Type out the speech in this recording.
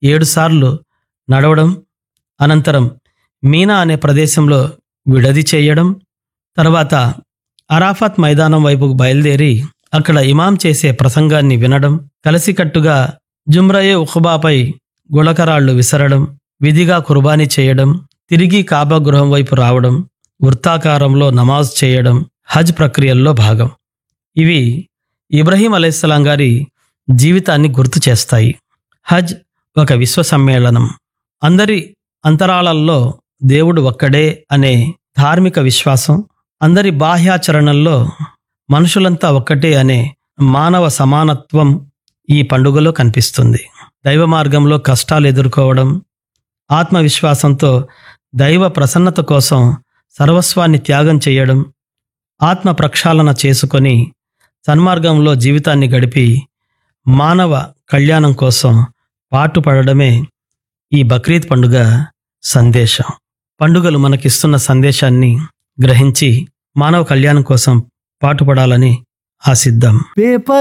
ఏడుసార్లు నడవడం అనంతరం మీనా అనే ప్రదేశంలో విడది చేయడం తర్వాత అరాఫాత్ మైదానం వైపుకు బయలుదేరి అక్కడ ఇమాం చేసే ప్రసంగాన్ని వినడం కలిసికట్టుగా జుమ్రయే ఉఖబాపై గుళకరాళ్లు విసరడం విధిగా కుర్బానీ చేయడం తిరిగి కాబా గృహం వైపు రావడం వృత్తాకారంలో నమాజ్ చేయడం హజ్ ప్రక్రియల్లో భాగం ఇవి ఇబ్రహీం అలైహిస్సలాం గారి జీవితాన్ని గుర్తు చేస్తాయి హజ్ ఒక విశ్వ సమ్మేళనం అందరి అంతరాళల్లో దేవుడు ఒక్కడే అనే ధార్మిక విశ్వాసం అందరి బాహ్యాచరణల్లో మనుషులంతా ఒక్కటే అనే మానవ సమానత్వం ఈ పండుగలో కనిపిస్తుంది దైవ మార్గంలో కష్టాలు ఎదుర్కోవడం ఆత్మవిశ్వాసంతో దైవ ప్రసన్నత కోసం సర్వస్వాన్ని త్యాగం చేయడం ఆత్మ ప్రక్షాళన చేసుకొని సన్మార్గంలో జీవితాన్ని గడిపి మానవ కళ్యాణం కోసం పాటుపడడమే ఈ బక్రీద్ పండుగ సందేశం పండుగలు మనకిస్తున్న సందేశాన్ని గ్రహించి మానవ కళ్యాణం కోసం పాటుపడాలని ఆశిద్దాం పేపర్